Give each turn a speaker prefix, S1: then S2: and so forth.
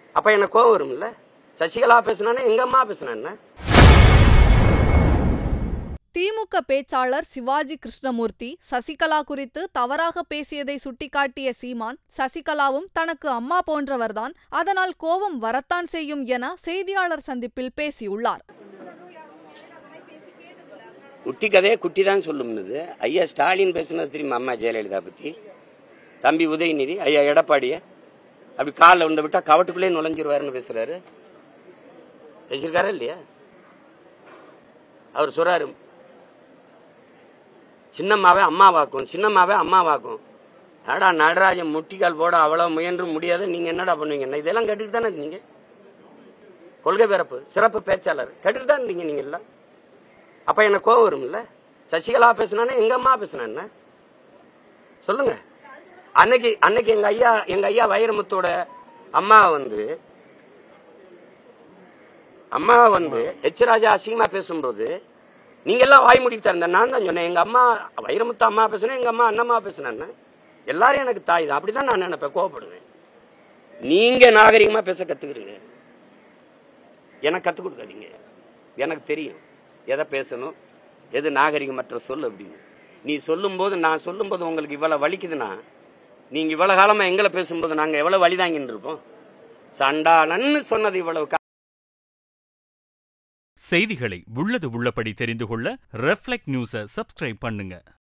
S1: அப்ப எனக்கு கோவம் வரும்ல சசிகலா பேசினானே எங்க அம்மா பேசினா என்ன
S2: திமுக பேச்சாளர் சிவாஜி கிருஷ்ணமூர்த்தி சசிகலா குறித்து தவறாக பேசியதை சுட்டிக்காட்டிய சீமான் சசிகலாவும் தனக்கு அம்மா போன்றவர்தான் அதனால் கோபம் வரத்தான் செய்யும் என செய்தியாளர் சந்திப்பில் பேசியுள்ளார்
S1: குட்டி கதையை குட்டி தான் சொல்லும்னது ஐயா ஸ்டாலின் பேசுனது தெரியுமா அம்மா ஜெயலலிதா பத்தி தம்பி உதயநிதி ஐயா எடப்பாடிய அப்படி காலில் விழுந்து விட்டா கவட்டுக்குள்ளே நுழைஞ்சிருவாருன்னு பேசுறாரு பேசியிருக்காரா இல்லையா அவர் சொல்றாரு சின்னம்மாவே அம்மாவாக்கும் சின்னம்மாவே அம்மாவாக்கும் ஆடா நடராஜன் முட்டிக்கால் போட அவ்வளவு முயன்று முடியாது நீங்க என்னடா பண்ணுவீங்க இதெல்லாம் கேட்டுட்டு தானே இருந்தீங்க கொள்கை பிறப்பு சிறப்பு பேச்சாளர் கேட்டுட்டு தான் இருந்தீங்க நீங்க எல்லாம் அப்ப எனக்கு கோவம் வரும்ல சசிகலா பேசினானே எங்க அம்மா பேசினா என்ன சொல்லுங்க அன்னைக்கு அன்னைக்கு எங்க ஐயா எங்க ஐயா வைரமுத்தோட அம்மா வந்து அம்மா வந்து எச் ராஜா அசிங்கமா பேசும்போது நீங்க எல்லாம் வாய் மூடிட்டு தான் இருந்த நான் தான் சொன்னேன் எங்க அம்மா வைரமுத்து அம்மா பேசுனேன் எங்க அம்மா அண்ணம்மா பேசுனேன் எல்லாரும் எனக்கு தாய் தான் அப்படிதான் நான் நினைப்பேன் கோவப்படுவேன் நீங்க நாகரிகமா பேச கத்துக்கிறீங்க எனக்கு கத்துக் கொடுக்காதீங்க எனக்கு தெரியும் எதை பேசணும் எது நாகரிகமற்ற சொல் அப்படின்னு நீ சொல்லும்போது நான் சொல்லும்போது உங்களுக்கு இவ்வளவு வலிக்குதுன்னா நீங்க இவ்வளவு காலமா எங்களை பேசும்போது நாங்க எவ்வளவு வழிதாங்கின்னு இருப்போம் சண்டாளன்னு சொன்னது இவ்வளவு
S3: செய்திகளை உள்ளது உள்ளபடி தெரிந்து கொள்ள ரெஃப்ளெக்ட் நியூஸை சப்ஸ்கிரைப் பண்ணுங்க